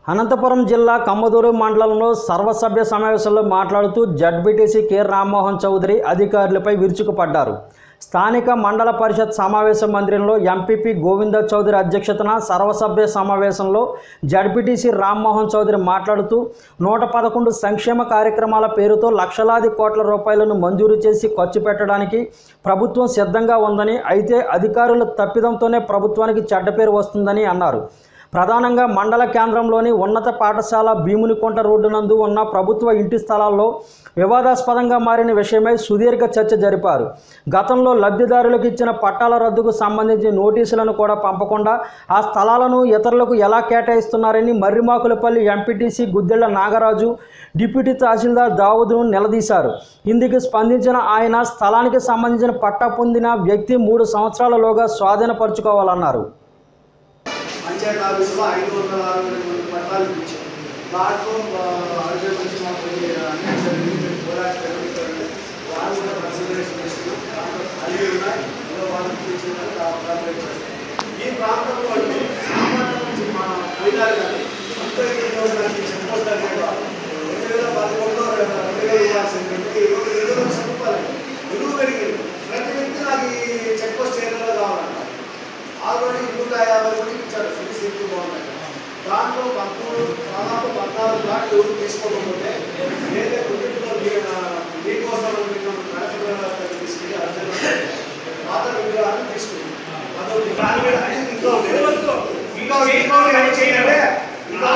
అనంతపురం జిల్లా కమ్మదూరు మండలంలో సర్వసభ్య సమావేశంలో మాట్లాడుతూ జడ్బీటీసీ కె రామ్మోహన్ చౌదరి అధికారులపై విరుచుకుపడ్డారు స్థానిక మండల పరిషత్ సమావేశ మందిరంలో ఎంపీపీ గోవింద చౌదరి అధ్యక్షతన సర్వసభ్య సమావేశంలో జడ్పీటీసీ రామ్మోహన్ చౌదరి మాట్లాడుతూ నూట పదకొండు సంక్షేమ కార్యక్రమాల పేరుతో లక్షలాది కోట్ల రూపాయలను మంజూరు చేసి ఖర్చు పెట్టడానికి ప్రభుత్వం సిద్ధంగా ఉందని అయితే అధికారుల తప్పిదంతోనే ప్రభుత్వానికి చెడ్డ పేరు వస్తుందని అన్నారు ప్రధానంగా మండల కేంద్రంలోని ఉన్నత పాఠశాల భీమునికొంట రోడ్డు నందు ఉన్న ప్రభుత్వ ఇంటి స్థలాల్లో వివాదాస్పదంగా మారిన విషయమై సుదీర్ఘ చర్చ జరిపారు గతంలో లబ్ధిదారులకు ఇచ్చిన పట్టాల రద్దుకు సంబంధించి నోటీసులను కూడా పంపకుండా ఆ స్థలాలను ఇతరులకు ఎలా కేటాయిస్తున్నారని మర్రిమాకులపల్లి ఎంపీటీసీ గుద్దెళ్ల నాగరాజు డిప్యూటీ తహసీల్దార్ దావుద్ను నిలదీశారు ఇందుకు స్పందించిన ఆయన స్థలానికి సంబంధించిన పట్టా పొందిన వ్యక్తి మూడు సంవత్సరాలలోగా స్వాధీనపరచుకోవాలన్నారు పంచాయతీ ఆఫీసులో ఐదు వందల అరవై మంది పట్టాలు ఇచ్చారు దాంట్లో అరవై మంది మాకు అన్ని జరిగింది పోరాట జరుగుతుంటే వాళ్ళు కూడా కన్సిడరేషన్ చేసుకున్నాం దాంట్లో ఖాళీ ఉన్నాయి ఏదో వాళ్ళకి ఇచ్చినారు కాంప్లైంట్ చేస్తారు ఈ ప్రాంతంలో అంటే సామాన్యం నుంచి మా పోయినారు కానీ అందరికీ దానికి చెప్పుకోవడానికి రెండు వేల పదకొండులో రెండు వేలు ఇవ్వాల్సినటువంటి రెండు లక్షల రూపాయలు విలువ పెరిగింది ప్రతి వ్యక్తి నాకు ఈ చెక్ పోస్ట్ ఏరియాలో కావాలంట ఆల్రెడీ నూట యాభై మందికి ఇచ్చారు ఫ్రీ సీట్లు బాగున్నాయి దాంట్లో పదమూడు దాదాపు పద్నాలుగు ప్లాట్లు తీసుకోకపోతే ఏదైతే కుటుంబంలో మీకోసం కలెక్టర్ తీసుకెళ్ళి అర్జెంట్ పాత విగ్రహాన్ని తీసుకున్నాం అదొకటి దాని మీద ఐదు ఇంట్లో ఉంది. ఇంకో ఇంకో ఏం చేయాలి? ఇంకో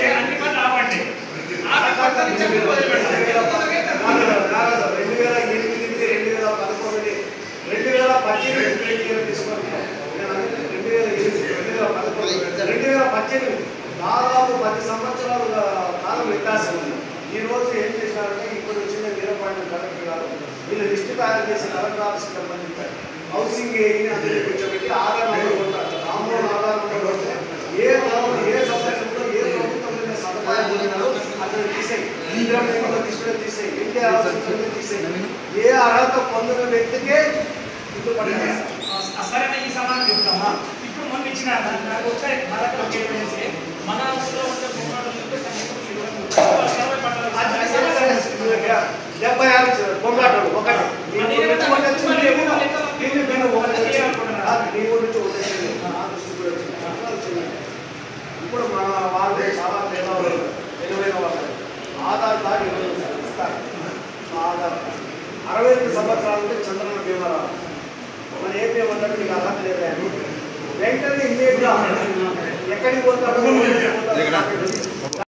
రెండు వేల ఎనిమిది రెండు వేల పదకొండు రెండు వేల పద్దెనిమిది రెండు వేల తీసుకుంటున్నాం నేను అనేది రెండు వేల ఎనిమిది రెండు వేల పదకొండు రెండు వేల పద్దెనిమిది దాదాపు పది సంవత్సరాల కాలం వ్యత్యాసం ఉంది ఈ రోజు ఏం చేసినారంటే ఇప్పుడు వచ్చిన వీరపాండ కలెక్టర్ గారు వీళ్ళు లిస్ట్ తయారు చేసి కలెక్టర్ ఆఫీస్కి సంబంధించారు హౌసింగ్ ఏని అందరినీ కూర్చోబెట్టి ఆధార్ నెంబర్ కొట్టారు రామోహన్ ఆధార్ నెంబర్ కొడితే ఏ గ్రామం ఏ సంవత్సరంలో ఏ ప్రభుత్వం మీద సదుపాయం పొందినారో అతను తీసేయి ఇందిరా మిల్లులో తీసుకునే తీసేయి ఇండియా హాస్పిటల్ తీసేయి ఏ అర్హత పొందిన వ్యక్తికే ఇల్లు పట్టాలి సరైన ఈ సమానం చెప్తామా ఇప్పుడు మొన్న ఇచ్చిన దాన్ని నాకు ఒకసారి మరొక చెప్పేసి మన ఊళ్ళో ఉండే బొమ్మలు సర్వే పట్టాలి డెబ్బై ఆరు బొమ్మలాటలు ఒకటి నీ ఊరు నుంచి ఒకటి వచ్చింది ఏమో. దీన్ని నేను ఒకటి వచ్చింది. కాదు, నీ ఊరు నుంచి ఒకటి వచ్చింది. నా దృష్టికి కూడా వచ్చింది. అట్లా వచ్చింది. ఇప్పుడు మన వాళ్ళు చాలా పేదవాళ్ళు తెలివైన వాళ్ళు ఆధార్ కార్డు ఇరవై రూపాయలు ఇస్తారు ఆ ఆధార్ కార్డు అరవై ఎనిమిది సంవత్సరాల నుండి చంద్రన భీమరావు మన ఏపీ ఏమంటారు నీకు అర్హత లేదా అని. వెంటనే ఇమీడియట్గా ఎక్కడికి పోతాడు